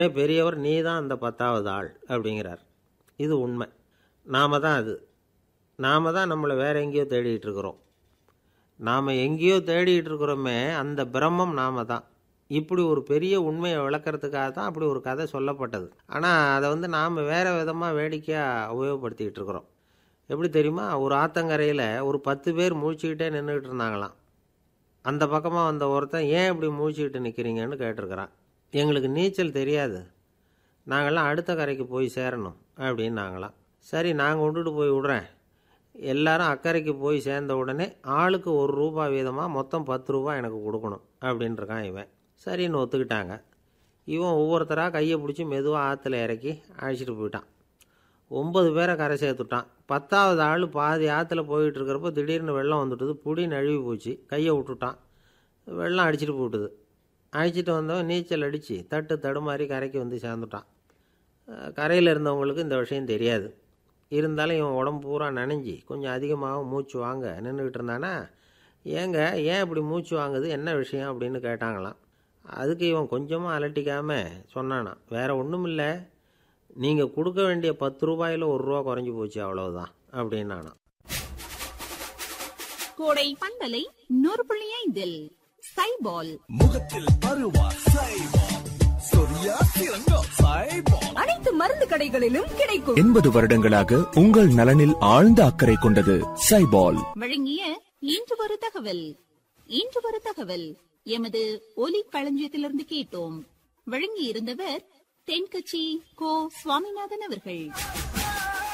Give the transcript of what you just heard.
பெரியவர் நீ தான் அந்த பத்தாவது ஆள் அப்படிங்கிறார் இது உண்மை நாம தான் அது நாம தான் நம்மளை வேற எங்கேயோ தேடிட்டு இருக்கிறோம் நாம் எங்கேயோ தேடிட்டு இருக்கிறோமே அந்த பிரம்மம் நாம தான் இப்படி ஒரு பெரிய உண்மையை விளக்கறதுக்காக தான் அப்படி ஒரு கதை சொல்லப்பட்டது ஆனால் அதை வந்து நாம் வேறு விதமாக வேடிக்கையாக உபயோகப்படுத்திக்கிட்டு இருக்கிறோம் எப்படி தெரியுமா ஒரு ஆத்தங்கரையில் ஒரு பத்து பேர் முழிச்சுக்கிட்டே நின்றுக்கிட்டு இருந்தாங்களாம் அந்த பக்கமாக வந்த ஒருத்தன் ஏன் இப்படி முழிச்சுக்கிட்டு நிற்கிறீங்கன்னு கேட்டிருக்கிறான் எங்களுக்கு நீச்சல் தெரியாது நாங்கள்லாம் அடுத்த கரைக்கு போய் சேரணும் அப்படின்னாங்களாம் சரி நான் கொண்டுட்டு போய் விடுறேன் எல்லாரும் அக்கறைக்கு போய் சேர்ந்த உடனே ஆளுக்கு ஒரு ரூபா வீதமாக மொத்தம் பத்து ரூபா எனக்கு கொடுக்கணும் அப்படின்ட்டுருக்கான் இவன் சரின்னு ஒத்துக்கிட்டாங்க இவன் ஒவ்வொருத்தராக கையை பிடிச்சி மெதுவாக ஆற்றுல இறக்கி அழைச்சிட்டு போயிட்டான் ஒன்பது பேரை கரை சேர்த்துட்டான் பத்தாவது ஆள் பாதி ஆற்றுல போயிட்டு இருக்கிறப்போ திடீர்னு வெள்ளம் வந்துட்டுது புடி நழுவி போச்சு கையை விட்டுட்டான் வெள்ளம் அடிச்சிட்டு போட்டுது அழைச்சிட்டு வந்தவன் நீச்சல் அடித்து தட்டு தடுமாறி கரைக்கு வந்து சேர்ந்துட்டான் கரையில் இருந்தவங்களுக்கு இந்த விஷயம் தெரியாது இருந்தாலும் இவன் உடம்பு பூரா நனைஞ்சி கொஞ்சம் அதிகமாக மூச்சு வாங்க நின்றுக்கிட்டு இருந்தானா ஏங்க ஏன் இப்படி மூச்சு வாங்குது என்ன விஷயம் அப்படின்னு கேட்டாங்களாம் அதுக்கு இவன் கொஞ்சமாக அலட்டிக்காமல் சொன்னானான் வேற ஒன்றும் இல்லை நீங்கள் கொடுக்க வேண்டிய பத்து ரூபாயில் ஒரு ரூபா குறைஞ்சி போச்சு அவ்வளவுதான் அப்படின்னானான் கோடை பண்பலை நூறு புள்ளி ஐந்தில் சைபால் முகத்தில் பருவா சைபால் சொரியா சிறங்கா சைபால் அனைத்து மருந்து கடைகளிலும் கிடைக்கும் எண்பது வருடங்களாக உங்கள் நலனில் ஆழ்ந்த அக்கறை கொண்டது சைபால் வழங்கிய இன்று ஒரு தகவல் இன்று ஒரு தகவல் எமது ஒலி களஞ்சியத்திலிருந்து கேட்டோம் வழங்கி இருந்தவர் தென்கட்சி கோ சுவாமிநாதன் அவர்கள்